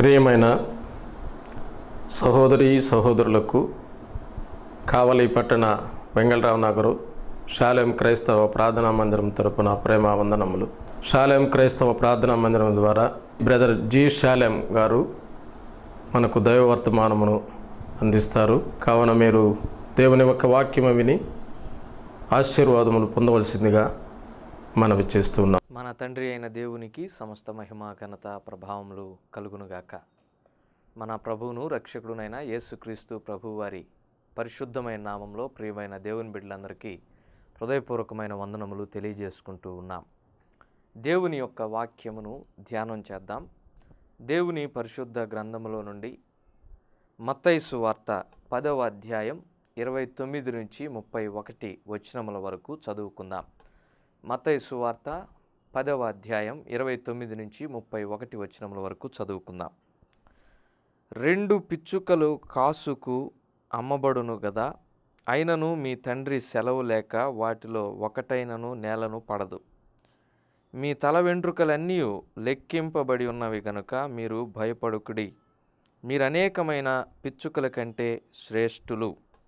ప్రియమైన సహోదరి సహోదరులకు కావలి పట్టణ వెంగళరావు నగరు శాలెం క్రైస్తవ ప్రార్థనా మందిరం తరపున ప్రేమ వందనములు శాలెం క్రైస్తవ ప్రార్థనా మందిరం ద్వారా బ్రదర్ జి శాలెం గారు మనకు దైవ వర్తమానమును అందిస్తారు కావున మీరు దేవుని యొక్క వాక్యము విని ఆశీర్వాదములు పొందవలసిందిగా మనవి చేస్తున్నాం మన తండ్రి అయిన దేవునికి సమస్త మహిమ ఘనత ప్రభావములు కలుగునుగాక మన ప్రభువును రక్షకుడునైన యేసుక్రీస్తు ప్రభు వారి పరిశుద్ధమైన నామంలో ప్రియమైన దేవుని బిడ్డలందరికీ హృదయపూర్వకమైన వందనములు తెలియజేసుకుంటూ ఉన్నాం దేవుని యొక్క వాక్యమును ధ్యానం చేద్దాం దేవుని పరిశుద్ధ గ్రంథములో నుండి మత్తైసు వార్త పదవ అధ్యాయం ఇరవై తొమ్మిది నుంచి ముప్పై ఒకటి వచనముల వరకు చదువుకుందాం మత్తయి సువార్త పదవ అధ్యాయం ఇరవై తొమ్మిది నుంచి ముప్పై ఒకటి వచనముల వరకు చదువుకుందాం రెండు పిచ్చుకలు కాసుకు అమ్మబడును గదా అయినను మీ తండ్రి సెలవు లేక వాటిలో ఒకటైనను నేలను పడదు మీ తల వెంట్రుకలన్నీ లెక్కింపబడి ఉన్నవి గనుక మీరు భయపడుకుడి మీరు అనేకమైన పిచ్చుకల కంటే శ్రేష్ఠులు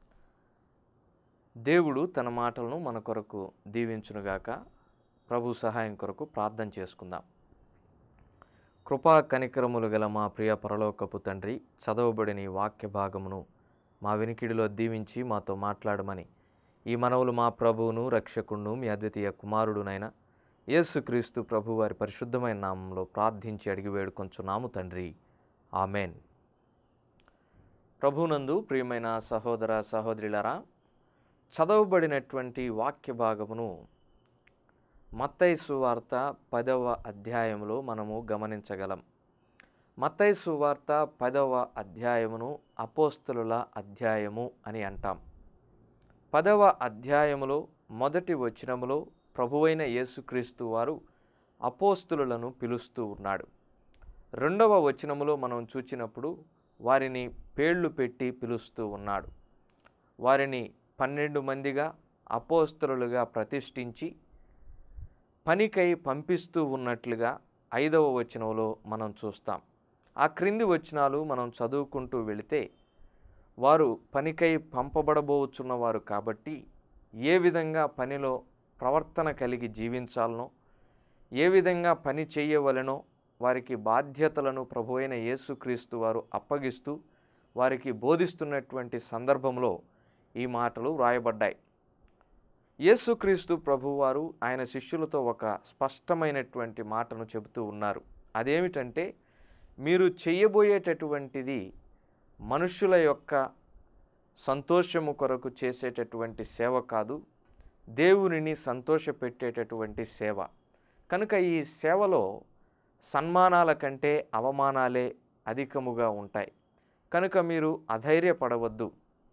దేవుడు తన మాటలను మన కొరకు దీవించునుగాక ప్రభు సహాయం కొరకు ప్రార్థన చేసుకుందాం కృపా కనికరములు గల మా ప్రియ పరలోకపు తండ్రి చదవబడిన ఈ వాక్య భాగమును మా వినికిడిలో దీవించి మాతో మాట్లాడమని ఈ మనవులు మా ప్రభువును రక్షకుడును మీ అద్వితీయ కుమారుడునైన యేసుక్రీస్తు ప్రభు వారి పరిశుద్ధమైన నామంలో ప్రార్థించి అడిగి వేడుకొంచున్నాము తండ్రి ఆమెన్ ప్రభునందు ప్రియమైన సహోదర సహోదరులారా చదవబడినటువంటి వాక్య భాగమును మత్తయి వార్త పదవ అధ్యాయములో మనము గమనించగలం మత్తయి సువార్త పదవ అధ్యాయమును అపోస్తలుల అధ్యాయము అని అంటాం పదవ అధ్యాయములో మొదటి వచనములో ప్రభువైన యేసుక్రీస్తు వారు అపోస్తులను పిలుస్తూ ఉన్నాడు రెండవ వచనములో మనం చూచినప్పుడు వారిని పేర్లు పెట్టి పిలుస్తూ ఉన్నాడు వారిని పన్నెండు మందిగా అపోస్తలులుగా ప్రతిష్ఠించి పనికై పంపిస్తూ ఉన్నట్లుగా ఐదవ వచనంలో మనం చూస్తాం ఆ క్రింది వచనాలు మనం చదువుకుంటూ వెళితే వారు పనికై పంపబడబోచున్నవారు కాబట్టి ఏ విధంగా పనిలో ప్రవర్తన కలిగి జీవించాలనో ఏ విధంగా పని చేయవలెనో వారికి బాధ్యతలను ప్రభు అయిన యేసుక్రీస్తు వారు అప్పగిస్తూ వారికి బోధిస్తున్నటువంటి సందర్భంలో ఈ మాటలు వ్రాయబడ్డాయి యేసుక్రీస్తు ప్రభువారు ఆయన శిష్యులతో ఒక స్పష్టమైనటువంటి మాటను చెబుతూ ఉన్నారు అదేమిటంటే మీరు చేయబోయేటటువంటిది మనుషుల యొక్క సంతోషము కొరకు చేసేటటువంటి సేవ కాదు దేవునిని సంతోషపెట్టేటటువంటి సేవ కనుక ఈ సేవలో సన్మానాల కంటే అవమానాలే అధికముగా ఉంటాయి కనుక మీరు అధైర్యపడవద్దు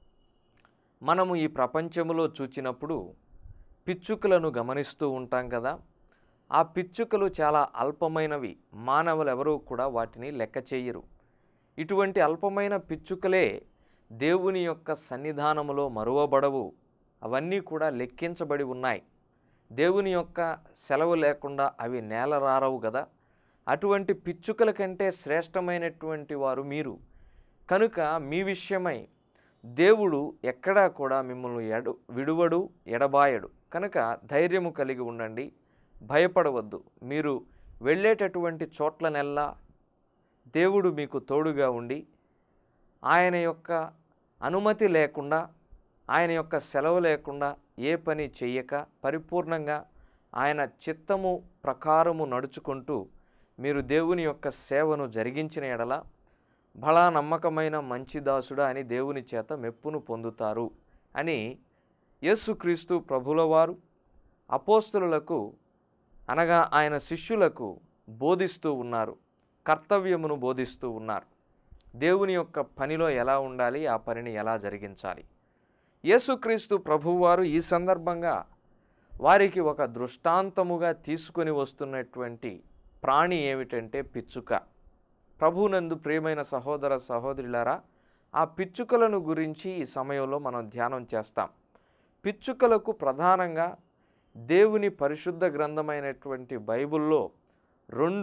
మనము ఈ ప్రపంచములో చూచినప్పుడు పిచ్చుకలను గమనిస్తూ ఉంటాం కదా ఆ పిచ్చుకలు చాలా అల్పమైనవి మానవులు ఎవరూ కూడా వాటిని లెక్క చేయరు ఇటువంటి అల్పమైన పిచ్చుకలే దేవుని యొక్క సన్నిధానములో మరువబడవు అవన్నీ కూడా లెక్కించబడి ఉన్నాయి దేవుని యొక్క సెలవు లేకుండా అవి నేలరారవు కదా అటువంటి పిచ్చుకల కంటే శ్రేష్టమైనటువంటి వారు మీరు కనుక మీ విషయమై దేవుడు ఎక్కడా కూడా మిమ్మల్ని ఎడు విడువడు ఎడబాయడు కనుక ధైర్యము కలిగి ఉండండి భయపడవద్దు మీరు వెళ్ళేటటువంటి చోట్లనెల్లా దేవుడు మీకు తోడుగా ఉండి ఆయన యొక్క అనుమతి లేకుండా ఆయన యొక్క సెలవు లేకుండా ఏ పని చెయ్యక పరిపూర్ణంగా ఆయన చిత్తము ప్రకారము నడుచుకుంటూ మీరు దేవుని యొక్క సేవను జరిగించిన ఎడల బలా నమ్మకమైన మంచి దాసుడా అని దేవుని చేత మెప్పును పొందుతారు అని యేసుక్రీస్తు ప్రభుల వారు అపోస్తులకు అనగా ఆయన శిష్యులకు బోధిస్తూ ఉన్నారు కర్తవ్యమును బోధిస్తూ ఉన్నారు దేవుని యొక్క పనిలో ఎలా ఉండాలి ఆ పనిని ఎలా జరిగించాలి యేసుక్రీస్తు ప్రభువారు ఈ సందర్భంగా వారికి ఒక దృష్టాంతముగా తీసుకొని వస్తున్నటువంటి ప్రాణి ఏమిటంటే పిచ్చుక ప్రభునందు ప్రియమైన సహోదర సహోదరులారా ఆ పిచ్చుకలను గురించి ఈ సమయంలో మనం ధ్యానం చేస్తాం పిచ్చుకలకు ప్రధానంగా దేవుని పరిశుద్ధ గ్రంథమైనటువంటి బైబిల్లో రెండు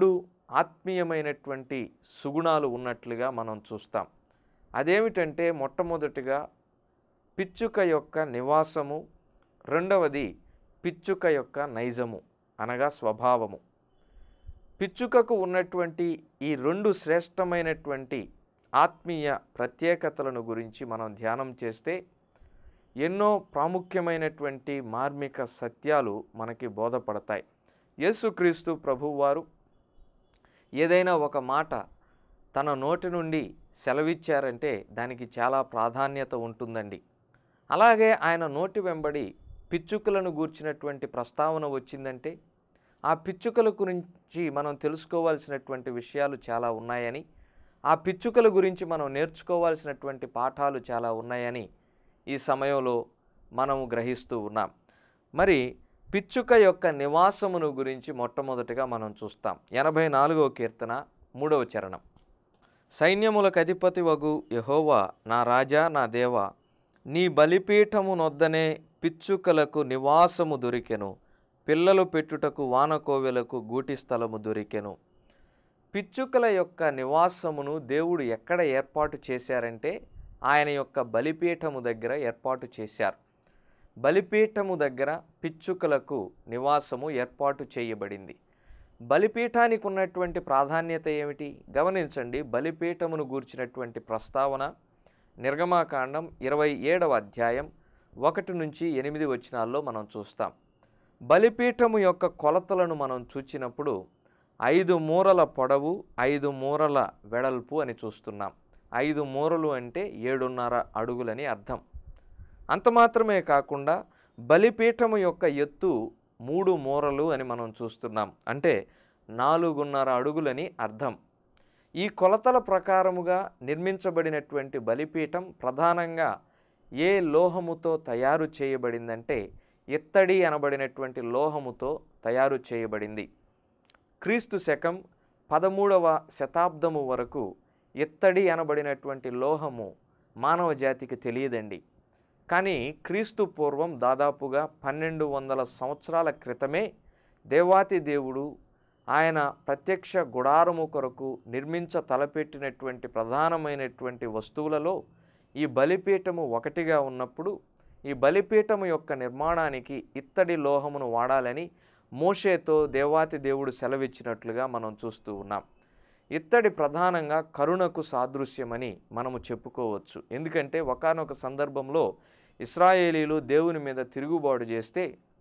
ఆత్మీయమైనటువంటి సుగుణాలు ఉన్నట్లుగా మనం చూస్తాం అదేమిటంటే మొట్టమొదటిగా పిచ్చుక యొక్క నివాసము రెండవది పిచ్చుక యొక్క నైజము అనగా స్వభావము పిచ్చుకకు ఉన్నటువంటి ఈ రెండు శ్రేష్టమైనటువంటి ఆత్మీయ ప్రత్యేకతలను గురించి మనం ధ్యానం చేస్తే ఎన్నో ప్రాముఖ్యమైనటువంటి మార్మిక సత్యాలు మనకి బోధపడతాయి యేసుక్రీస్తు ప్రభువారు ఏదైనా ఒక మాట తన నోటి నుండి సెలవిచ్చారంటే దానికి చాలా ప్రాధాన్యత ఉంటుందండి అలాగే ఆయన నోటి వెంబడి పిచ్చుకలను గూర్చినటువంటి ప్రస్తావన వచ్చిందంటే ఆ పిచ్చుకల గురించి మనం తెలుసుకోవాల్సినటువంటి విషయాలు చాలా ఉన్నాయని ఆ పిచ్చుకల గురించి మనం నేర్చుకోవాల్సినటువంటి పాఠాలు చాలా ఉన్నాయని ఈ సమయంలో మనము గ్రహిస్తూ ఉన్నాం మరి పిచ్చుక యొక్క నివాసమును గురించి మొట్టమొదటిగా మనం చూస్తాం ఎనభై నాలుగవ కీర్తన మూడవ చరణం సైన్యములకు అధిపతి వగు యహోవా నా రాజా నా దేవా నీ బలిపీఠము నొద్దనే పిచ్చుకలకు నివాసము దొరికెను పిల్లలు పెట్టుటకు వానకోవెలకు గూటి స్థలము దొరికెను పిచ్చుకల యొక్క నివాసమును దేవుడు ఎక్కడ ఏర్పాటు చేశారంటే ఆయన యొక్క బలిపీఠము దగ్గర ఏర్పాటు చేశారు బలిపీఠము దగ్గర పిచ్చుకలకు నివాసము ఏర్పాటు చేయబడింది బలిపీఠానికి ఉన్నటువంటి ప్రాధాన్యత ఏమిటి గమనించండి బలిపీఠమును గూర్చినటువంటి ప్రస్తావన నిర్గమాకాండం ఇరవై ఏడవ అధ్యాయం ఒకటి నుంచి ఎనిమిది వచనాల్లో మనం చూస్తాం బలిపీఠము యొక్క కొలతలను మనం చూచినప్పుడు ఐదు మూరల పొడవు ఐదు మూరల వెడల్పు అని చూస్తున్నాం ఐదు మూరలు అంటే ఏడున్నర అడుగులని అర్థం అంత మాత్రమే కాకుండా బలిపీఠము యొక్క ఎత్తు మూడు మూరలు అని మనం చూస్తున్నాం అంటే నాలుగున్నర అడుగులని అర్థం ఈ కొలతల ప్రకారముగా నిర్మించబడినటువంటి బలిపీఠం ప్రధానంగా ఏ లోహముతో తయారు చేయబడిందంటే ఇత్తడి అనబడినటువంటి లోహముతో తయారు చేయబడింది క్రీస్తు శకం పదమూడవ శతాబ్దము వరకు ఇత్తడి అనబడినటువంటి లోహము మానవ జాతికి తెలియదండి కానీ క్రీస్తు పూర్వం దాదాపుగా పన్నెండు వందల సంవత్సరాల క్రితమే దేవాతి దేవుడు ఆయన ప్రత్యక్ష గుడారము కొరకు నిర్మించ తలపెట్టినటువంటి ప్రధానమైనటువంటి వస్తువులలో ఈ బలిపీఠము ఒకటిగా ఉన్నప్పుడు ఈ బలిపీఠము యొక్క నిర్మాణానికి ఇత్తడి లోహమును వాడాలని మోషేతో దేవాతి దేవుడు సెలవిచ్చినట్లుగా మనం చూస్తూ ఉన్నాం ఇత్తడి ప్రధానంగా కరుణకు సాదృశ్యమని మనము చెప్పుకోవచ్చు ఎందుకంటే ఒకానొక సందర్భంలో ఇస్రాయేలీలు దేవుని మీద తిరుగుబాటు చేస్తే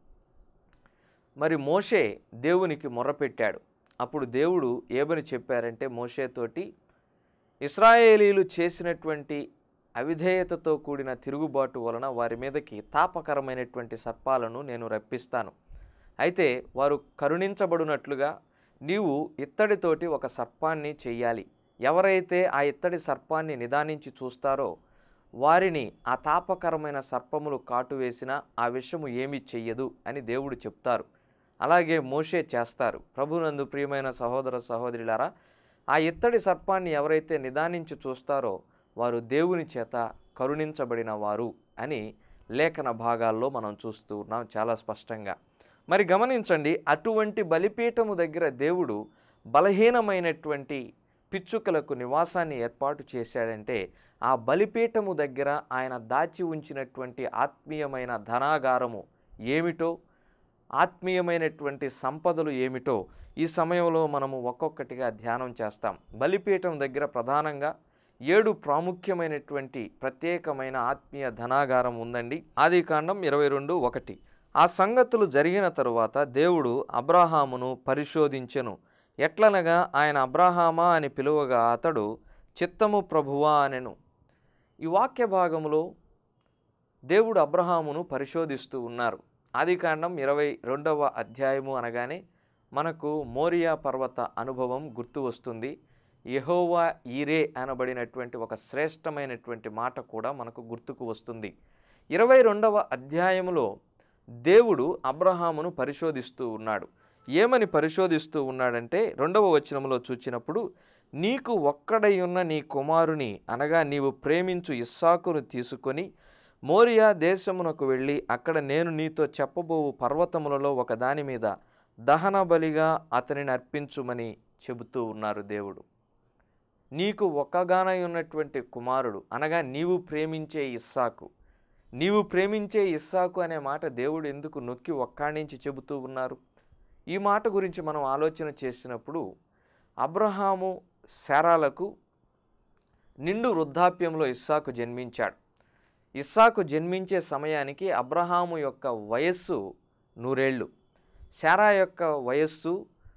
మరి మోషే దేవునికి మొర్రపెట్టాడు అప్పుడు దేవుడు ఏమని చెప్పారంటే మోషేతోటి ఇస్రాయేలీలు చేసినటువంటి అవిధేయతతో కూడిన తిరుగుబాటు వలన వారి మీదకి తాపకరమైనటువంటి సర్పాలను నేను రప్పిస్తాను అయితే వారు కరుణించబడినట్లుగా నీవు ఇత్తడితోటి ఒక సర్పాన్ని చెయ్యాలి ఎవరైతే ఆ ఇత్తడి సర్పాన్ని నిదానించి చూస్తారో వారిని ఆ తాపకరమైన సర్పములు కాటువేసినా ఆ విషము ఏమీ చెయ్యదు అని దేవుడు చెప్తారు అలాగే మోషే చేస్తారు ప్రభునందు ప్రియమైన సహోదర సహోదరులారా ఆ ఇత్తడి సర్పాన్ని ఎవరైతే నిదానించి చూస్తారో వారు దేవుని చేత కరుణించబడిన వారు అని లేఖన భాగాల్లో మనం చూస్తూ ఉన్నాం చాలా స్పష్టంగా మరి గమనించండి అటువంటి బలిపీఠము దగ్గర దేవుడు బలహీనమైనటువంటి పిచ్చుకలకు నివాసాన్ని ఏర్పాటు చేశాడంటే ఆ బలిపీఠము దగ్గర ఆయన దాచి ఉంచినటువంటి ఆత్మీయమైన ధనాగారము ఏమిటో ఆత్మీయమైనటువంటి సంపదలు ఏమిటో ఈ సమయంలో మనము ఒక్కొక్కటిగా ధ్యానం చేస్తాం బలిపీఠం దగ్గర ప్రధానంగా ఏడు ప్రాముఖ్యమైనటువంటి ప్రత్యేకమైన ఆత్మీయ ధనాగారం ఉందండి ఆది కాండం ఇరవై రెండు ఒకటి ఆ సంగతులు జరిగిన తరువాత దేవుడు అబ్రాహామును పరిశోధించెను ఎట్లనగా ఆయన అబ్రాహామా అని పిలువగా అతడు చిత్తము ప్రభువా అనెను ఈ వాక్య భాగములో దేవుడు అబ్రహామును పరిశోధిస్తూ ఉన్నారు ఆదికాండం ఇరవై రెండవ అధ్యాయము అనగానే మనకు మోరియా పర్వత అనుభవం గుర్తు వస్తుంది యెహోవా ఈరే అనబడినటువంటి ఒక శ్రేష్టమైనటువంటి మాట కూడా మనకు గుర్తుకు వస్తుంది ఇరవై రెండవ అధ్యాయములో దేవుడు అబ్రహామును పరిశోధిస్తూ ఉన్నాడు ఏమని పరిశోధిస్తూ ఉన్నాడంటే రెండవ వచనంలో చూచినప్పుడు నీకు ఒక్కడై ఉన్న నీ కుమారుని అనగా నీవు ప్రేమించు ఇస్సాకును తీసుకొని మోరియా దేశమునకు వెళ్ళి అక్కడ నేను నీతో చెప్పబోవు పర్వతములలో ఒక దాని మీద దహన బలిగా అతనిని అర్పించుమని చెబుతూ ఉన్నారు దేవుడు నీకు ఒక్కగానై ఉన్నటువంటి కుమారుడు అనగా నీవు ప్రేమించే ఇస్సాకు నీవు ప్రేమించే ఇస్సాకు అనే మాట దేవుడు ఎందుకు నొక్కి ఒక్కాణించి చెబుతూ ఉన్నారు ఈ మాట గురించి మనం ఆలోచన చేసినప్పుడు అబ్రహాము శారాలకు నిండు వృద్ధాప్యంలో ఇస్సాకు జన్మించాడు ఇస్సాకు జన్మించే సమయానికి అబ్రహాము యొక్క వయస్సు నూరేళ్ళు శారా యొక్క వయస్సు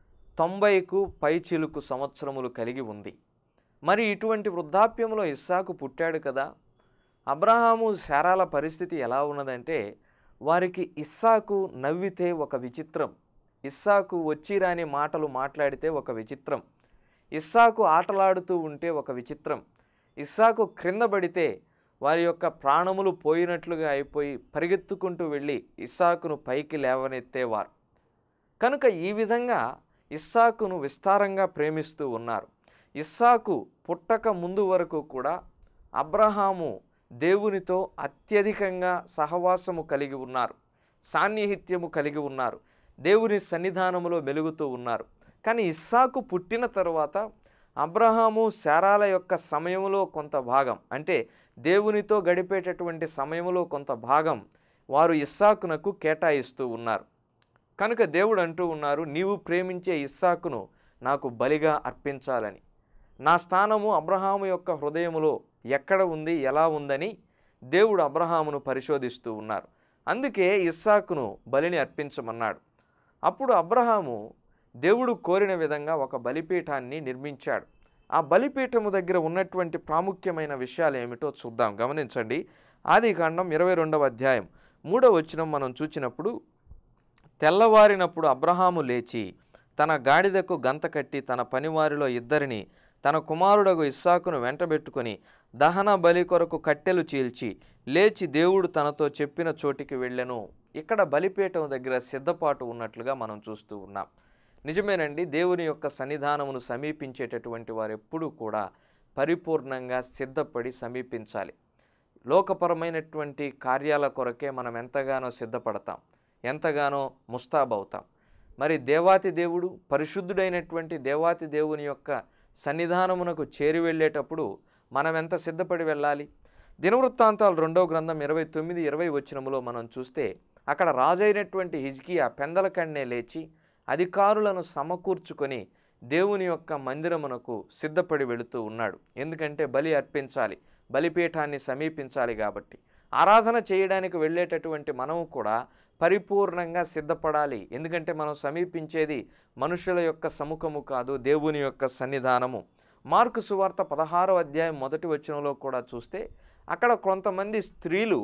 తొంభైకు పైచిలుకు సంవత్సరములు కలిగి ఉంది మరి ఇటువంటి వృద్ధాప్యంలో ఇస్సాకు పుట్టాడు కదా అబ్రహాము శారాల పరిస్థితి ఎలా ఉన్నదంటే వారికి ఇస్సాకు నవ్వితే ఒక విచిత్రం ఇస్సాకు వచ్చి రాని మాటలు మాట్లాడితే ఒక విచిత్రం ఇస్సాకు ఆటలాడుతూ ఉంటే ఒక విచిత్రం ఇస్సాకు క్రింద పడితే వారి యొక్క ప్రాణములు పోయినట్లుగా అయిపోయి పరిగెత్తుకుంటూ వెళ్ళి ఇస్సాకును పైకి లేవనెత్తేవారు కనుక ఈ విధంగా ఇస్సాకును విస్తారంగా ప్రేమిస్తూ ఉన్నారు ఇస్సాకు పుట్టక ముందు వరకు కూడా అబ్రహాము దేవునితో అత్యధికంగా సహవాసము కలిగి ఉన్నారు సాన్నిహిత్యము కలిగి ఉన్నారు దేవుని సన్నిధానములో మెలుగుతూ ఉన్నారు కానీ ఇస్సాకు పుట్టిన తరువాత అబ్రహాము శారాల యొక్క సమయంలో కొంత భాగం అంటే దేవునితో గడిపేటటువంటి సమయంలో కొంత భాగం వారు ఇస్సాకునకు కేటాయిస్తూ ఉన్నారు కనుక దేవుడు అంటూ ఉన్నారు నీవు ప్రేమించే ఇస్సాకును నాకు బలిగా అర్పించాలని నా స్థానము అబ్రహాము యొక్క హృదయములో ఎక్కడ ఉంది ఎలా ఉందని దేవుడు అబ్రహామును పరిశోధిస్తూ ఉన్నారు అందుకే ఇస్సాకును బలిని అర్పించమన్నాడు అప్పుడు అబ్రహాము దేవుడు కోరిన విధంగా ఒక బలిపీఠాన్ని నిర్మించాడు ఆ బలిపీఠము దగ్గర ఉన్నటువంటి ప్రాముఖ్యమైన విషయాలు ఏమిటో చూద్దాం గమనించండి ఆది కాండం ఇరవై రెండవ అధ్యాయం మూడవ వచనం మనం చూచినప్పుడు తెల్లవారినప్పుడు అబ్రహాము లేచి తన గాడిదకు గంత కట్టి తన పనివారిలో ఇద్దరిని తన కుమారుడగు ఇస్సాకును వెంటబెట్టుకొని దహన బలి కొరకు కట్టెలు చీల్చి లేచి దేవుడు తనతో చెప్పిన చోటికి వెళ్ళెను ఇక్కడ బలిపీఠం దగ్గర సిద్ధపాటు ఉన్నట్లుగా మనం చూస్తూ ఉన్నాం నిజమేనండి దేవుని యొక్క సన్నిధానమును సమీపించేటటువంటి వారు ఎప్పుడూ కూడా పరిపూర్ణంగా సిద్ధపడి సమీపించాలి లోకపరమైనటువంటి కార్యాల కొరకే మనం ఎంతగానో సిద్ధపడతాం ఎంతగానో ముస్తాబవుతాం మరి దేవాతి దేవుడు పరిశుద్ధుడైనటువంటి దేవాతి దేవుని యొక్క సన్నిధానమునకు చేరి వెళ్ళేటప్పుడు మనం ఎంత సిద్ధపడి వెళ్ళాలి దినవృత్తాంతాలు రెండవ గ్రంథం ఇరవై తొమ్మిది ఇరవై వచనములో మనం చూస్తే అక్కడ రాజైనటువంటి హిజ్కియా పెందల కన్నే లేచి అధికారులను సమకూర్చుకొని దేవుని యొక్క మందిరమునకు సిద్ధపడి వెళుతూ ఉన్నాడు ఎందుకంటే బలి అర్పించాలి బలిపీఠాన్ని సమీపించాలి కాబట్టి ఆరాధన చేయడానికి వెళ్ళేటటువంటి మనము కూడా పరిపూర్ణంగా సిద్ధపడాలి ఎందుకంటే మనం సమీపించేది మనుషుల యొక్క సముఖము కాదు దేవుని యొక్క సన్నిధానము మార్కు సువార్త పదహారో అధ్యాయం మొదటి వచనంలో కూడా చూస్తే అక్కడ కొంతమంది స్త్రీలు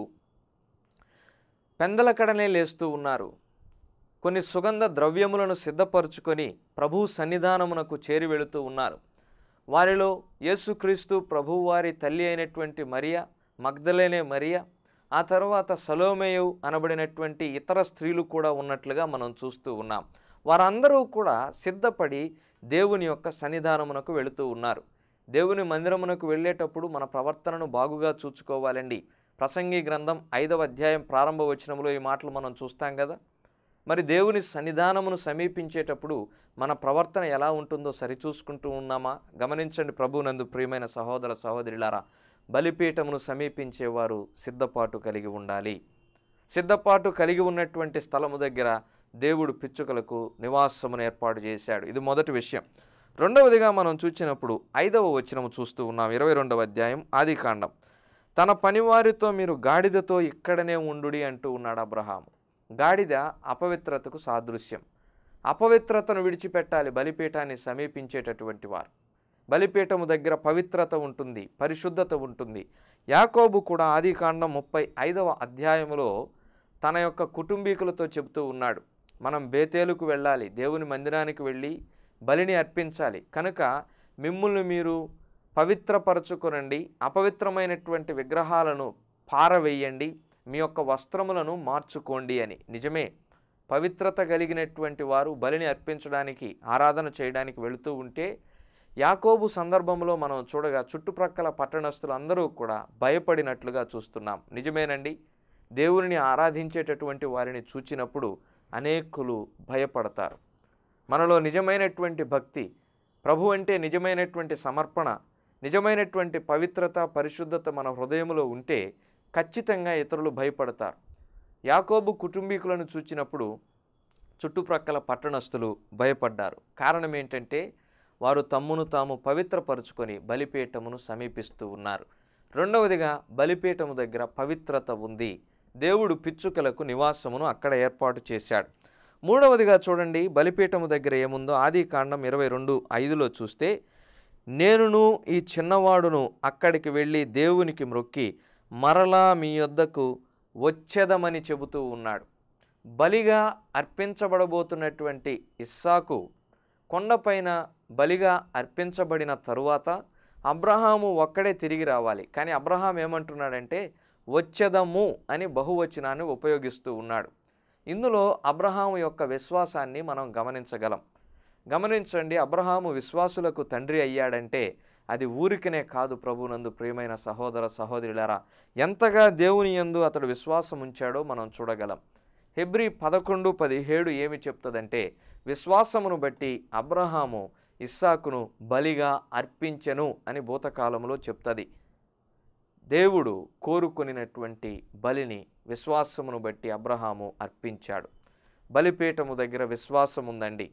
పెందలకడనే లేస్తూ ఉన్నారు కొన్ని సుగంధ ద్రవ్యములను సిద్ధపరచుకొని ప్రభు సన్నిధానమునకు చేరి వెళుతూ ఉన్నారు వారిలో యేసుక్రీస్తు ప్రభువారి తల్లి అయినటువంటి మరియా మగ్ధలేనే మరియా ఆ తర్వాత సలోమేయు అనబడినటువంటి ఇతర స్త్రీలు కూడా ఉన్నట్లుగా మనం చూస్తూ ఉన్నాం వారందరూ కూడా సిద్ధపడి దేవుని యొక్క సన్నిధానమునకు వెళుతూ ఉన్నారు దేవుని మందిరమునకు వెళ్ళేటప్పుడు మన ప్రవర్తనను బాగుగా చూసుకోవాలండి ప్రసంగి గ్రంథం ఐదవ అధ్యాయం ప్రారంభ వచనంలో ఈ మాటలు మనం చూస్తాం కదా మరి దేవుని సన్నిధానమును సమీపించేటప్పుడు మన ప్రవర్తన ఎలా ఉంటుందో సరిచూసుకుంటూ ఉన్నామా గమనించండి ప్రభునందు ప్రియమైన సహోదర సహోదరులారా బలిపీఠమును సమీపించేవారు సిద్ధపాటు కలిగి ఉండాలి సిద్ధపాటు కలిగి ఉన్నటువంటి స్థలము దగ్గర దేవుడు పిచ్చుకలకు నివాసమును ఏర్పాటు చేశాడు ఇది మొదటి విషయం రెండవదిగా మనం చూసినప్పుడు ఐదవ వచనము చూస్తూ ఉన్నాం ఇరవై రెండవ అధ్యాయం ఆది కాండం తన పనివారితో మీరు గాడిదతో ఇక్కడనే ఉండుడి అంటూ ఉన్నాడు అబ్రహాము గాడిద అపవిత్రతకు సాదృశ్యం అపవిత్రతను విడిచిపెట్టాలి బలిపీఠాన్ని సమీపించేటటువంటి వారు బలిపీఠము దగ్గర పవిత్రత ఉంటుంది పరిశుద్ధత ఉంటుంది యాకోబు కూడా ఆదికాండం ముప్పై ఐదవ అధ్యాయములో తన యొక్క కుటుంబీకులతో చెబుతూ ఉన్నాడు మనం బేతేలుకు వెళ్ళాలి దేవుని మందిరానికి వెళ్ళి బలిని అర్పించాలి కనుక మిమ్ముల్ని మీరు పవిత్రపరచుకొనండి అపవిత్రమైనటువంటి విగ్రహాలను పారవేయండి మీ యొక్క వస్త్రములను మార్చుకోండి అని నిజమే పవిత్రత కలిగినటువంటి వారు బలిని అర్పించడానికి ఆరాధన చేయడానికి వెళుతూ ఉంటే యాకోబు సందర్భంలో మనం చూడగా చుట్టుప్రక్కల పట్టణస్థులు అందరూ కూడా భయపడినట్లుగా చూస్తున్నాం నిజమేనండి దేవుని ఆరాధించేటటువంటి వారిని చూచినప్పుడు అనేకులు భయపడతారు మనలో నిజమైనటువంటి భక్తి ప్రభు అంటే నిజమైనటువంటి సమర్పణ నిజమైనటువంటి పవిత్రత పరిశుద్ధత మన హృదయంలో ఉంటే ఖచ్చితంగా ఇతరులు భయపడతారు యాకోబు కుటుంబీకులను చూచినప్పుడు చుట్టుప్రక్కల పట్టణస్థులు భయపడ్డారు కారణం ఏంటంటే వారు తమ్మును తాము పవిత్రపరుచుకొని బలిపీఠమును సమీపిస్తూ ఉన్నారు రెండవదిగా బలిపీఠము దగ్గర పవిత్రత ఉంది దేవుడు పిచ్చుకలకు నివాసమును అక్కడ ఏర్పాటు చేశాడు మూడవదిగా చూడండి బలిపీఠము దగ్గర ఏముందో ఆది కాండం ఇరవై రెండు ఐదులో చూస్తే నేనును ఈ చిన్నవాడును అక్కడికి వెళ్ళి దేవునికి మ్రొక్కి మరలా మీ యొద్దకు వచ్చేదమని చెబుతూ ఉన్నాడు బలిగా అర్పించబడబోతున్నటువంటి ఇస్సాకు కొండపైన బలిగా అర్పించబడిన తరువాత అబ్రహాము ఒక్కడే తిరిగి రావాలి కానీ అబ్రహాం ఏమంటున్నాడంటే వచ్చేదము అని బహువచనాన్ని ఉపయోగిస్తూ ఉన్నాడు ఇందులో అబ్రహాము యొక్క విశ్వాసాన్ని మనం గమనించగలం గమనించండి అబ్రహాము విశ్వాసులకు తండ్రి అయ్యాడంటే అది ఊరికనే కాదు ప్రభునందు ప్రియమైన సహోదర సహోదరులారా ఎంతగా దేవుని యందు అతడు విశ్వాసం ఉంచాడో మనం చూడగలం హెబ్రి పదకొండు పదిహేడు ఏమి చెప్తుందంటే విశ్వాసమును బట్టి అబ్రహాము ఇస్సాకును బలిగా అర్పించెను అని భూతకాలంలో చెప్తుంది దేవుడు కోరుకొనినటువంటి బలిని విశ్వాసమును బట్టి అబ్రహాము అర్పించాడు బలిపీఠము దగ్గర విశ్వాసం ఉందండి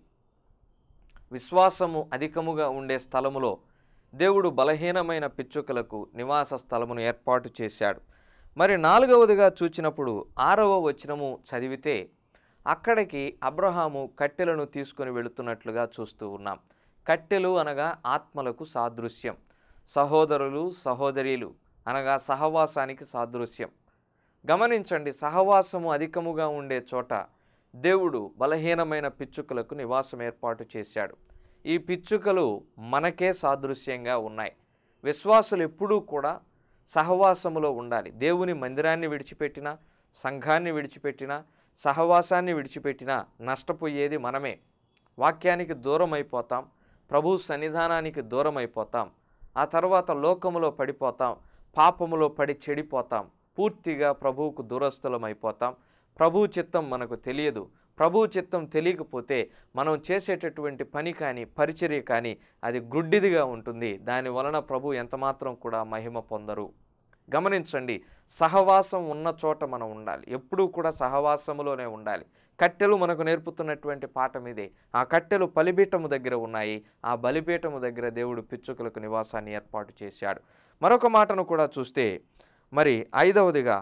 విశ్వాసము అధికముగా ఉండే స్థలములో దేవుడు బలహీనమైన పిచ్చుకలకు నివాస స్థలమును ఏర్పాటు చేశాడు మరి నాలుగవదిగా చూచినప్పుడు ఆరవ వచనము చదివితే అక్కడికి అబ్రహాము కట్టెలను తీసుకొని వెళుతున్నట్లుగా చూస్తూ ఉన్నాం కట్టెలు అనగా ఆత్మలకు సాదృశ్యం సహోదరులు సహోదరీలు అనగా సహవాసానికి సాదృశ్యం గమనించండి సహవాసము అధికముగా ఉండే చోట దేవుడు బలహీనమైన పిచ్చుకలకు నివాసం ఏర్పాటు చేశాడు ఈ పిచ్చుకలు మనకే సాదృశ్యంగా ఉన్నాయి విశ్వాసులు ఎప్పుడూ కూడా సహవాసములో ఉండాలి దేవుని మందిరాన్ని విడిచిపెట్టినా సంఘాన్ని విడిచిపెట్టినా సహవాసాన్ని విడిచిపెట్టినా నష్టపోయేది మనమే వాక్యానికి దూరం అయిపోతాం ప్రభు సన్నిధానానికి దూరం అయిపోతాం ఆ తర్వాత లోకములో పడిపోతాం పాపములో పడి చెడిపోతాం పూర్తిగా ప్రభువుకు దూరస్థలం అయిపోతాం ప్రభు చిత్తం మనకు తెలియదు ప్రభు చిత్తం తెలియకపోతే మనం చేసేటటువంటి పని కానీ పరిచర్య కానీ అది గుడ్డిదిగా ఉంటుంది దాని వలన ప్రభు ఎంతమాత్రం కూడా మహిమ పొందరు గమనించండి సహవాసం ఉన్న చోట మనం ఉండాలి ఎప్పుడూ కూడా సహవాసములోనే ఉండాలి కట్టెలు మనకు నేర్పుతున్నటువంటి పాఠం ఇదే ఆ కట్టెలు బలిపీఠము దగ్గర ఉన్నాయి ఆ బలిపీఠము దగ్గర దేవుడు పిచ్చుకలకు నివాసాన్ని ఏర్పాటు చేశాడు మరొక మాటను కూడా చూస్తే మరి ఐదవదిగా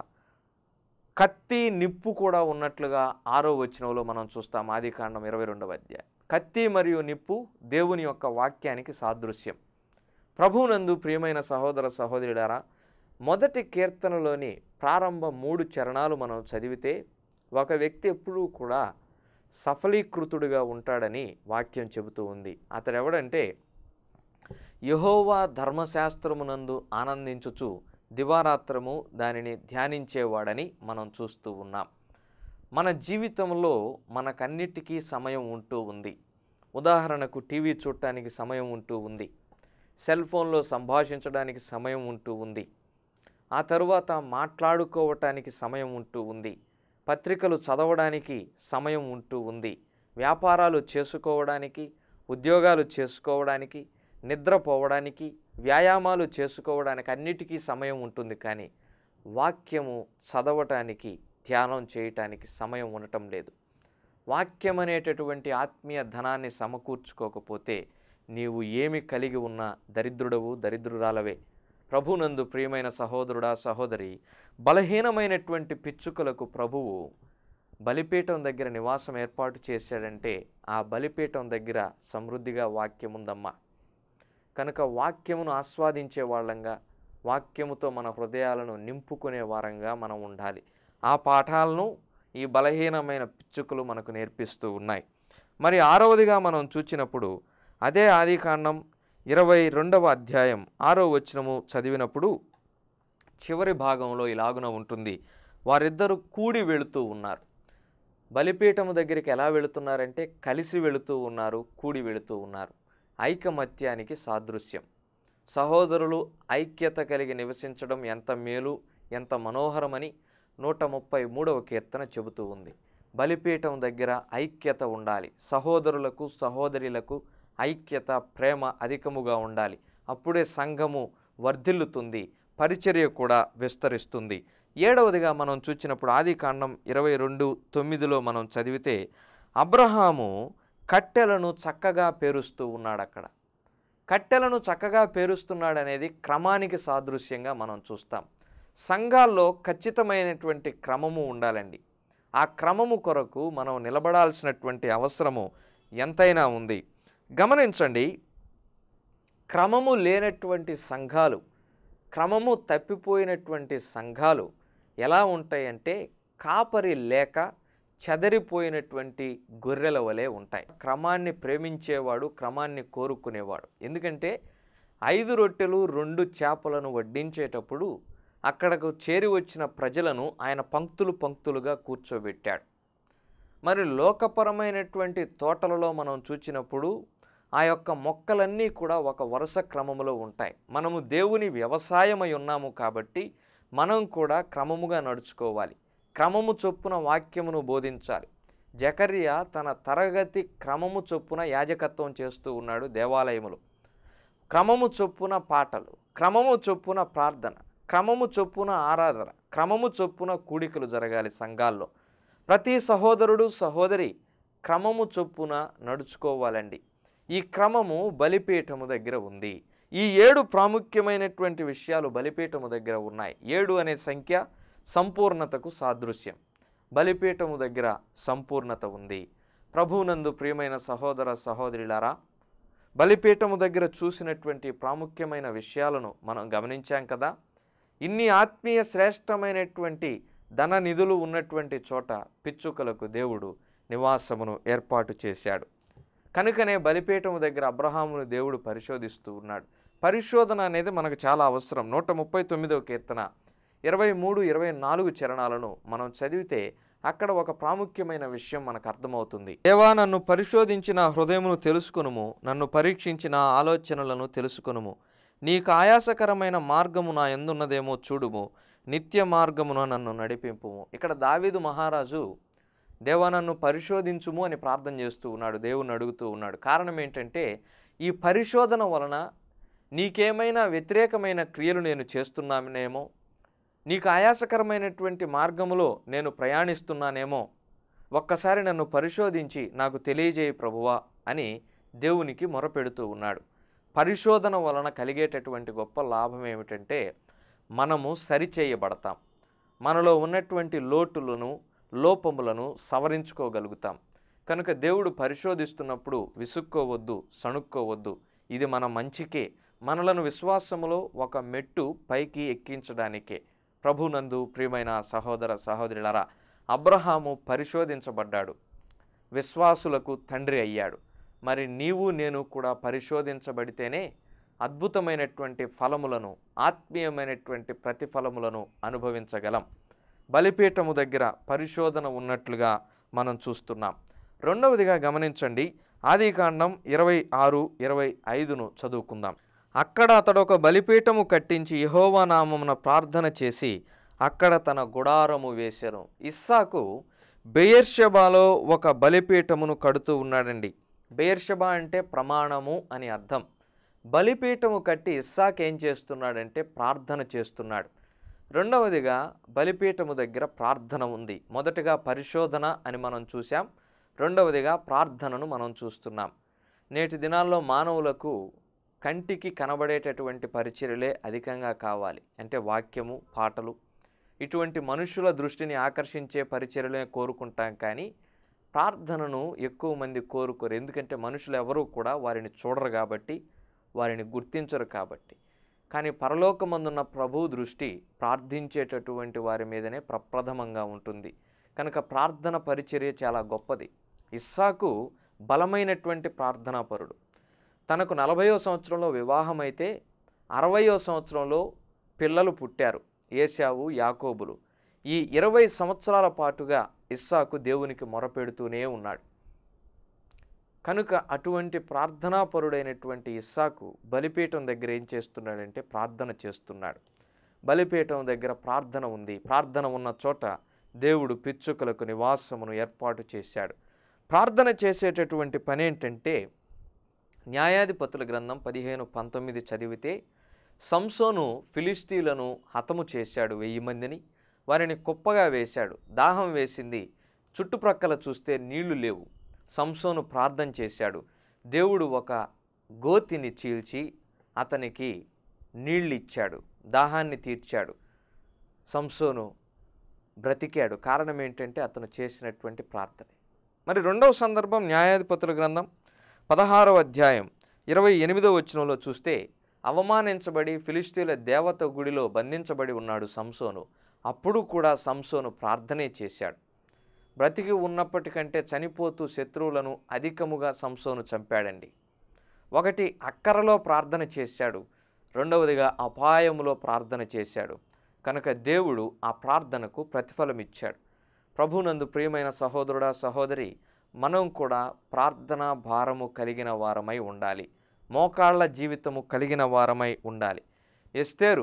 కత్తి నిప్పు కూడా ఉన్నట్లుగా ఆరో వచనంలో మనం చూస్తాం ఆదికాండం ఇరవై రెండవ అధ్యాయం కత్తి మరియు నిప్పు దేవుని యొక్క వాక్యానికి సాదృశ్యం ప్రభువునందు ప్రియమైన సహోదర సహోదరుడారా మొదటి కీర్తనలోని ప్రారంభ మూడు చరణాలు మనం చదివితే ఒక వ్యక్తి ఎప్పుడూ కూడా సఫలీకృతుడిగా ఉంటాడని వాక్యం చెబుతూ ఉంది అతడు ఎవడంటే యహోవా ధర్మశాస్త్రమునందు ఆనందించుచు దివారాత్రము దానిని ధ్యానించేవాడని మనం చూస్తూ ఉన్నాం మన జీవితంలో మనకన్నిటికీ సమయం ఉంటూ ఉంది ఉదాహరణకు టీవీ చూడటానికి సమయం ఉంటూ ఉంది సెల్ ఫోన్లో సంభాషించడానికి సమయం ఉంటూ ఉంది ఆ తరువాత మాట్లాడుకోవటానికి సమయం ఉంటూ ఉంది పత్రికలు చదవడానికి సమయం ఉంటూ ఉంది వ్యాపారాలు చేసుకోవడానికి ఉద్యోగాలు చేసుకోవడానికి నిద్రపోవడానికి వ్యాయామాలు చేసుకోవడానికి అన్నిటికీ సమయం ఉంటుంది కానీ వాక్యము చదవటానికి ధ్యానం చేయటానికి సమయం ఉండటం లేదు వాక్యం అనేటటువంటి ఆత్మీయ ధనాన్ని సమకూర్చుకోకపోతే నీవు ఏమి కలిగి ఉన్నా దరిద్రుడవు దరిద్రురాలవే ప్రభునందు ప్రియమైన సహోదరుడా సహోదరి బలహీనమైనటువంటి పిచ్చుకలకు ప్రభువు బలిపీఠం దగ్గర నివాసం ఏర్పాటు చేశాడంటే ఆ బలిపీఠం దగ్గర సమృద్ధిగా వాక్యం ఉందమ్మా కనుక వాక్యమును ఆస్వాదించే వాళ్ళంగా వాక్యముతో మన హృదయాలను నింపుకునే వారంగా మనం ఉండాలి ఆ పాఠాలను ఈ బలహీనమైన పిచ్చుకలు మనకు నేర్పిస్తూ ఉన్నాయి మరి ఆరవదిగా మనం చూచినప్పుడు అదే ఆదికాండం ఇరవై రెండవ అధ్యాయం ఆరో వచనము చదివినప్పుడు చివరి భాగంలో ఇలాగున ఉంటుంది వారిద్దరూ కూడి వెళుతూ ఉన్నారు బలిపీఠము దగ్గరికి ఎలా వెళుతున్నారంటే కలిసి వెళుతూ ఉన్నారు కూడి వెళుతూ ఉన్నారు ఐకమత్యానికి సాదృశ్యం సహోదరులు ఐక్యత కలిగి నివసించడం ఎంత మేలు ఎంత మనోహరమని నూట ముప్పై మూడవ కీర్తన చెబుతూ ఉంది బలిపీఠం దగ్గర ఐక్యత ఉండాలి సహోదరులకు సహోదరులకు ఐక్యత ప్రేమ అధికముగా ఉండాలి అప్పుడే సంఘము వర్ధిల్లుతుంది పరిచర్య కూడా విస్తరిస్తుంది ఏడవదిగా మనం చూచినప్పుడు ఆది కాండం ఇరవై రెండు తొమ్మిదిలో మనం చదివితే అబ్రహాము కట్టెలను చక్కగా పేరుస్తూ ఉన్నాడు అక్కడ కట్టెలను చక్కగా పేరుస్తున్నాడనేది క్రమానికి సాదృశ్యంగా మనం చూస్తాం సంఘాల్లో ఖచ్చితమైనటువంటి క్రమము ఉండాలండి ఆ క్రమము కొరకు మనం నిలబడాల్సినటువంటి అవసరము ఎంతైనా ఉంది గమనించండి క్రమము లేనటువంటి సంఘాలు క్రమము తప్పిపోయినటువంటి సంఘాలు ఎలా ఉంటాయంటే కాపరి లేక చెదరిపోయినటువంటి గొర్రెల వలె ఉంటాయి క్రమాన్ని ప్రేమించేవాడు క్రమాన్ని కోరుకునేవాడు ఎందుకంటే ఐదు రొట్టెలు రెండు చేపలను వడ్డించేటప్పుడు అక్కడకు చేరి వచ్చిన ప్రజలను ఆయన పంక్తులు పంక్తులుగా కూర్చోబెట్టాడు మరి లోకపరమైనటువంటి తోటలలో మనం చూచినప్పుడు ఆ యొక్క మొక్కలన్నీ కూడా ఒక వరుస క్రమములో ఉంటాయి మనము దేవుని వ్యవసాయమై ఉన్నాము కాబట్టి మనం కూడా క్రమముగా నడుచుకోవాలి క్రమము చొప్పున వాక్యమును బోధించాలి జకర్య తన తరగతి క్రమము చొప్పున యాజకత్వం చేస్తూ ఉన్నాడు దేవాలయములో క్రమము చొప్పున పాటలు క్రమము చొప్పున ప్రార్థన క్రమము చొప్పున ఆరాధన క్రమము చొప్పున కూడికలు జరగాలి సంఘాల్లో ప్రతి సహోదరుడు సహోదరి క్రమము చొప్పున నడుచుకోవాలండి ఈ క్రమము బలిపీఠము దగ్గర ఉంది ఈ ఏడు ప్రాముఖ్యమైనటువంటి విషయాలు బలిపీఠము దగ్గర ఉన్నాయి ఏడు అనే సంఖ్య సంపూర్ణతకు సాదృశ్యం బలిపీఠము దగ్గర సంపూర్ణత ఉంది ప్రభువునందు ప్రియమైన సహోదర సహోదరులారా బలిపీఠము దగ్గర చూసినటువంటి ప్రాముఖ్యమైన విషయాలను మనం గమనించాం కదా ఇన్ని ఆత్మీయ శ్రేష్టమైనటువంటి ధన నిధులు ఉన్నటువంటి చోట పిచ్చుకలకు దేవుడు నివాసమును ఏర్పాటు చేశాడు కనుకనే బలిపీఠము దగ్గర అబ్రహామును దేవుడు పరిశోధిస్తూ ఉన్నాడు పరిశోధన అనేది మనకు చాలా అవసరం నూట ముప్పై తొమ్మిదవ కీర్తన ఇరవై మూడు ఇరవై నాలుగు చరణాలను మనం చదివితే అక్కడ ఒక ప్రాముఖ్యమైన విషయం మనకు అర్థమవుతుంది దేవా నన్ను పరిశోధించిన హృదయమును తెలుసుకొనుము నన్ను పరీక్షించిన ఆలోచనలను తెలుసుకొనుము నీకు ఆయాసకరమైన మార్గము నా ఎందున్నదేమో చూడుము నిత్య మార్గమున నన్ను నడిపింపుము ఇక్కడ దావీదు మహారాజు దేవా నన్ను పరిశోధించుము అని ప్రార్థన చేస్తూ ఉన్నాడు దేవుని అడుగుతూ ఉన్నాడు కారణం ఏంటంటే ఈ పరిశోధన వలన నీకేమైనా వ్యతిరేకమైన క్రియలు నేను చేస్తున్నానేమో నీకు ఆయాసకరమైనటువంటి మార్గములో నేను ప్రయాణిస్తున్నానేమో ఒక్కసారి నన్ను పరిశోధించి నాకు తెలియజేయి ప్రభువా అని దేవునికి మొరపెడుతూ ఉన్నాడు పరిశోధన వలన కలిగేటటువంటి గొప్ప లాభం ఏమిటంటే మనము సరిచేయబడతాం మనలో ఉన్నటువంటి లోటులను లోపములను సవరించుకోగలుగుతాం కనుక దేవుడు పరిశోధిస్తున్నప్పుడు విసుక్కోవద్దు సణుక్కోవద్దు ఇది మన మంచికే మనలను విశ్వాసములో ఒక మెట్టు పైకి ఎక్కించడానికే ప్రభునందు ప్రియమైన సహోదర సహోదరులారా అబ్రహాము పరిశోధించబడ్డాడు విశ్వాసులకు తండ్రి అయ్యాడు మరి నీవు నేను కూడా పరిశోధించబడితేనే అద్భుతమైనటువంటి ఫలములను ఆత్మీయమైనటువంటి ప్రతిఫలములను అనుభవించగలం బలిపీఠము దగ్గర పరిశోధన ఉన్నట్లుగా మనం చూస్తున్నాం రెండవదిగా గమనించండి ఆదికాండం ఇరవై ఆరు ఇరవై ఐదును చదువుకుందాం అక్కడ అతడు ఒక బలిపీఠము కట్టించి యెహోవా నామమున ప్రార్థన చేసి అక్కడ తన గుడారము వేశాను ఇస్సాకు బెయర్షబాలో ఒక బలిపీఠమును కడుతూ ఉన్నాడండి బెయర్షబా అంటే ప్రమాణము అని అర్థం బలిపీఠము కట్టి ఇస్సాక్ ఏం చేస్తున్నాడంటే ప్రార్థన చేస్తున్నాడు రెండవదిగా బలిపీఠము దగ్గర ప్రార్థన ఉంది మొదటగా పరిశోధన అని మనం చూసాం రెండవదిగా ప్రార్థనను మనం చూస్తున్నాం నేటి దినాల్లో మానవులకు కంటికి కనబడేటటువంటి పరిచర్యలే అధికంగా కావాలి అంటే వాక్యము పాటలు ఇటువంటి మనుషుల దృష్టిని ఆకర్షించే పరిచర్యలే కోరుకుంటాం కానీ ప్రార్థనను ఎక్కువ మంది కోరుకోరు ఎందుకంటే మనుషులు ఎవరూ కూడా వారిని చూడరు కాబట్టి వారిని గుర్తించరు కాబట్టి కానీ పరలోకమందున్న ప్రభు దృష్టి ప్రార్థించేటటువంటి వారి మీదనే ప్రప్రథమంగా ఉంటుంది కనుక ప్రార్థన పరిచర్య చాలా గొప్పది ఇస్సాకు బలమైనటువంటి ప్రార్థనాపరుడు తనకు నలభయో సంవత్సరంలో వివాహమైతే అరవయో సంవత్సరంలో పిల్లలు పుట్టారు ఏశావు యాకోబులు ఈ ఇరవై సంవత్సరాల పాటుగా ఇస్సాకు దేవునికి మొరపెడుతూనే ఉన్నాడు కనుక అటువంటి ప్రార్థనాపరుడైనటువంటి ఇస్సాకు బలిపీఠం దగ్గర ఏం చేస్తున్నాడంటే ప్రార్థన చేస్తున్నాడు బలిపీఠం దగ్గర ప్రార్థన ఉంది ప్రార్థన ఉన్న చోట దేవుడు పిచ్చుకలకు నివాసమును ఏర్పాటు చేశాడు ప్రార్థన చేసేటటువంటి పని ఏంటంటే న్యాయాధిపతుల గ్రంథం పదిహేను పంతొమ్మిది చదివితే సంసోను ఫిలిస్తీన్లను హతము చేశాడు వెయ్యి మందిని వారిని కుప్పగా వేశాడు దాహం వేసింది చుట్టుప్రక్కల చూస్తే నీళ్లు లేవు సంసోను ప్రార్థన చేశాడు దేవుడు ఒక గోతిని చీల్చి అతనికి నీళ్ళు ఇచ్చాడు దాహాన్ని తీర్చాడు సంసోను బ్రతికాడు కారణం ఏంటంటే అతను చేసినటువంటి ప్రార్థన మరి రెండవ సందర్భం న్యాయాధిపతుల గ్రంథం పదహారవ అధ్యాయం ఇరవై ఎనిమిదవ వచనంలో చూస్తే అవమానించబడి ఫిలిస్తీన్ల దేవత గుడిలో బంధించబడి ఉన్నాడు సంసోను అప్పుడు కూడా సంసోను ప్రార్థనే చేశాడు బ్రతికి ఉన్నప్పటికంటే చనిపోతూ శత్రువులను అధికముగా సంసోను చంపాడండి ఒకటి అక్కరలో ప్రార్థన చేశాడు రెండవదిగా అపాయములో ప్రార్థన చేశాడు కనుక దేవుడు ఆ ప్రార్థనకు ప్రతిఫలం ఇచ్చాడు ప్రభునందు ప్రియమైన సహోదరుడా సహోదరి మనం కూడా ప్రార్థనా భారము కలిగిన వారమై ఉండాలి మోకాళ్ళ జీవితము కలిగిన వారమై ఉండాలి ఎస్తేరు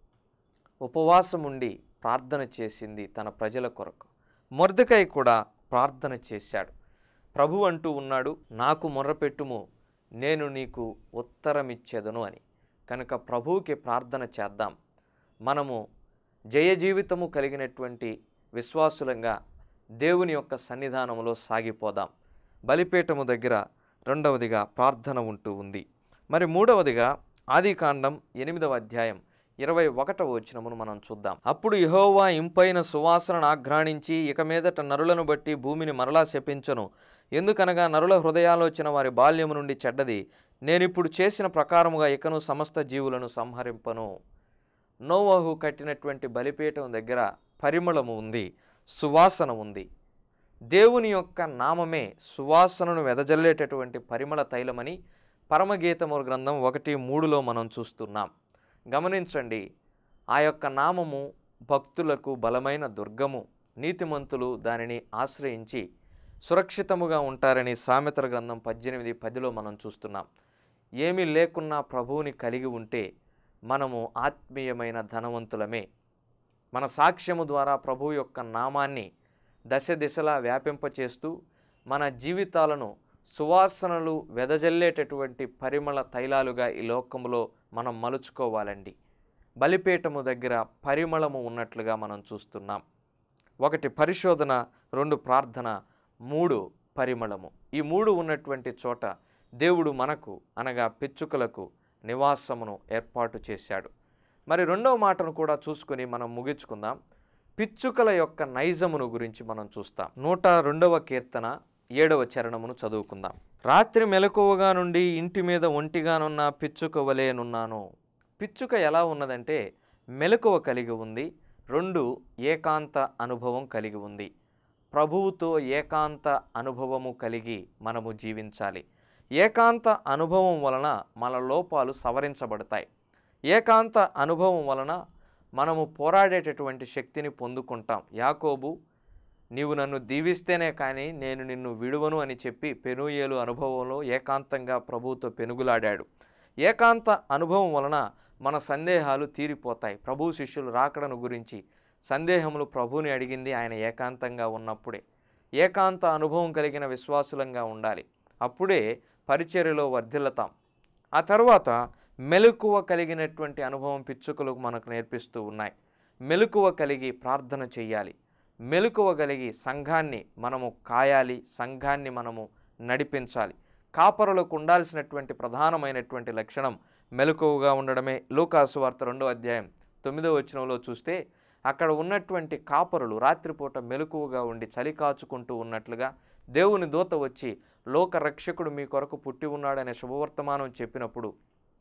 ఉపవాసం ఉండి ప్రార్థన చేసింది తన ప్రజల కొరకు మొర్దకై కూడా ప్రార్థన చేశాడు ప్రభు అంటూ ఉన్నాడు నాకు మొర్రపెట్టుము నేను నీకు ఉత్తరమిచ్చేదను అని కనుక ప్రభువుకి ప్రార్థన చేద్దాం మనము జయ జీవితము కలిగినటువంటి విశ్వాసులంగా దేవుని యొక్క సన్నిధానంలో సాగిపోదాం బలిపీఠము దగ్గర రెండవదిగా ప్రార్థన ఉంటూ ఉంది మరి మూడవదిగా ఆదికాండం ఎనిమిదవ అధ్యాయం ఇరవై ఒకటవ వచనమును మనం చూద్దాం అప్పుడు యెహోవా ఇంపైన సువాసనను ఆఘ్రాణించి ఇక మీదట నరులను బట్టి భూమిని మరలా శపించను ఎందుకనగా నరుల హృదయాలోచన వారి బాల్యము నుండి చెడ్డది నేనిప్పుడు చేసిన ప్రకారముగా ఇకను సమస్త జీవులను సంహరింపను నోవహు కట్టినటువంటి బలిపీఠం దగ్గర పరిమళము ఉంది సువాసన ఉంది దేవుని యొక్క నామమే సువాసనను వెదజల్లేటటువంటి పరిమళ తైలమని పరమగీతము గ్రంథం ఒకటి మూడులో మనం చూస్తున్నాం గమనించండి ఆ యొక్క నామము భక్తులకు బలమైన దుర్గము నీతిమంతులు దానిని ఆశ్రయించి సురక్షితముగా ఉంటారని సామెతల గ్రంథం పద్దెనిమిది పదిలో మనం చూస్తున్నాం ఏమీ లేకున్నా ప్రభువుని కలిగి ఉంటే మనము ఆత్మీయమైన ధనవంతులమే మన సాక్ష్యము ద్వారా ప్రభు యొక్క నామాన్ని దశ దిశలా వ్యాపింపచేస్తూ మన జీవితాలను సువాసనలు వెదజల్లేటటువంటి పరిమళ తైలాలుగా ఈ లోకంలో మనం మలుచుకోవాలండి బలిపీఠము దగ్గర పరిమళము ఉన్నట్లుగా మనం చూస్తున్నాం ఒకటి పరిశోధన రెండు ప్రార్థన మూడు పరిమళము ఈ మూడు ఉన్నటువంటి చోట దేవుడు మనకు అనగా పిచ్చుకలకు నివాసమును ఏర్పాటు చేశాడు మరి రెండవ మాటను కూడా చూసుకొని మనం ముగించుకుందాం పిచ్చుకల యొక్క నైజమును గురించి మనం చూస్తాం నూట రెండవ కీర్తన ఏడవ చరణమును చదువుకుందాం రాత్రి మెలకువగా నుండి ఇంటి మీద ఒంటిగానున్న పిచ్చుక వలేనున్నాను పిచ్చుక ఎలా ఉన్నదంటే మెలకువ కలిగి ఉంది రెండు ఏకాంత అనుభవం కలిగి ఉంది ప్రభువుతో ఏకాంత అనుభవము కలిగి మనము జీవించాలి ఏకాంత అనుభవం వలన మన లోపాలు సవరించబడతాయి ఏకాంత అనుభవం వలన మనము పోరాడేటటువంటి శక్తిని పొందుకుంటాం యాకోబు నీవు నన్ను దీవిస్తేనే కానీ నేను నిన్ను విడువను అని చెప్పి పెనుయేలు అనుభవంలో ఏకాంతంగా ప్రభువుతో పెనుగులాడాడు ఏకాంత అనుభవం వలన మన సందేహాలు తీరిపోతాయి ప్రభు శిష్యులు రాకడను గురించి సందేహములు ప్రభువుని అడిగింది ఆయన ఏకాంతంగా ఉన్నప్పుడే ఏకాంత అనుభవం కలిగిన విశ్వాసులంగా ఉండాలి అప్పుడే పరిచర్యలో వర్ధిల్లతాం ఆ తర్వాత మెలకువ కలిగినటువంటి అనుభవం పిచ్చుకలు మనకు నేర్పిస్తూ ఉన్నాయి మెలకువ కలిగి ప్రార్థన చేయాలి మెలకువ కలిగి సంఘాన్ని మనము కాయాలి సంఘాన్ని మనము నడిపించాలి కాపరులకు ఉండాల్సినటువంటి ప్రధానమైనటువంటి లక్షణం మెలకువగా ఉండడమే లూకాసు వార్త రెండో అధ్యాయం తొమ్మిదో వచనంలో చూస్తే అక్కడ ఉన్నటువంటి కాపరులు రాత్రిపూట మెలకువగా ఉండి చలి కాచుకుంటూ ఉన్నట్లుగా దేవుని దూత వచ్చి లోక రక్షకుడు మీ కొరకు పుట్టి ఉన్నాడనే శుభవర్తమానం చెప్పినప్పుడు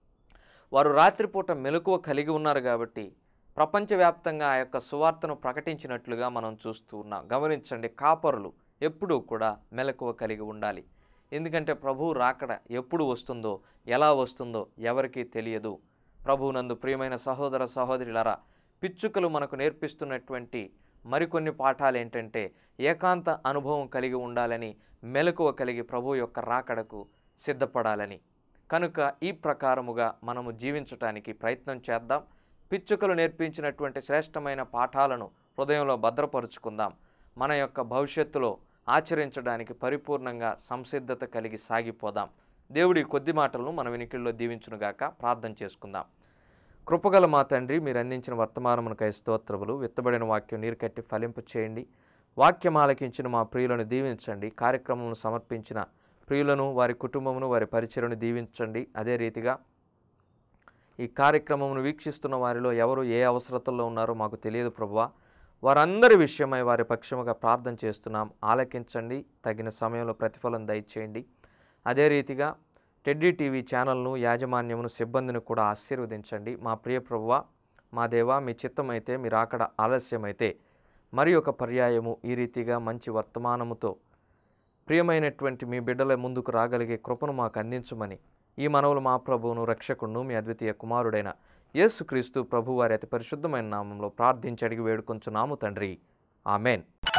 వారు రాత్రిపూట మెలకువ కలిగి ఉన్నారు కాబట్టి ప్రపంచవ్యాప్తంగా ఆ యొక్క సువార్తను ప్రకటించినట్లుగా మనం చూస్తూ ఉన్నాం గమనించండి కాపరులు ఎప్పుడూ కూడా మెలకువ కలిగి ఉండాలి ఎందుకంటే ప్రభువు రాకడ ఎప్పుడు వస్తుందో ఎలా వస్తుందో ఎవరికీ తెలియదు ప్రభువునందు ప్రియమైన సహోదర సహోదరులారా పిచ్చుకలు మనకు నేర్పిస్తున్నటువంటి మరికొన్ని పాఠాలు ఏంటంటే ఏకాంత అనుభవం కలిగి ఉండాలని మెలకువ కలిగి ప్రభు యొక్క రాకడకు సిద్ధపడాలని కనుక ఈ ప్రకారముగా మనము జీవించటానికి ప్రయత్నం చేద్దాం పిచ్చుకలు నేర్పించినటువంటి శ్రేష్టమైన పాఠాలను హృదయంలో భద్రపరుచుకుందాం మన యొక్క భవిష్యత్తులో ఆచరించడానికి పరిపూర్ణంగా సంసిద్ధత కలిగి సాగిపోదాం దేవుడి కొద్ది మాటలను మన వినికిల్లో దీవించునుగాక ప్రార్థన చేసుకుందాం కృపగల మా తండ్రి మీరు అందించిన వర్తమానమునకై స్తోత్రములు విత్తబడిన వాక్యం నీరు కట్టి ఫలింపు చేయండి వాక్యం ఆలకించిన మా ప్రియులను దీవించండి కార్యక్రమం సమర్పించిన ప్రియులను వారి కుటుంబమును వారి పరిచయను దీవించండి అదే రీతిగా ఈ కార్యక్రమమును వీక్షిస్తున్న వారిలో ఎవరు ఏ అవసరతల్లో ఉన్నారో మాకు తెలియదు ప్రభువా వారందరి విషయమై వారి పక్షముగా ప్రార్థన చేస్తున్నాం ఆలకించండి తగిన సమయంలో ప్రతిఫలం దయచేయండి అదే రీతిగా టెడ్డీ టీవీ ఛానల్ను యాజమాన్యమును సిబ్బందిని కూడా ఆశీర్వదించండి మా ప్రియ ప్రభువ మా దేవా మీ చిత్తమైతే మీరు అక్కడ ఆలస్యమైతే మరి ఒక పర్యాయము ఈ రీతిగా మంచి వర్తమానముతో ప్రియమైనటువంటి మీ బిడ్డల ముందుకు రాగలిగే కృపను మాకు అందించమని ఈ మనవులు మా ప్రభువును రక్షకుడును మీ అద్వితీయ కుమారుడైన యేసుక్రీస్తు ప్రభు వారి అతి పరిశుద్ధమైన నామంలో ప్రార్థించి అడిగి వేడుకొంచున్నాము తండ్రి ఆమెన్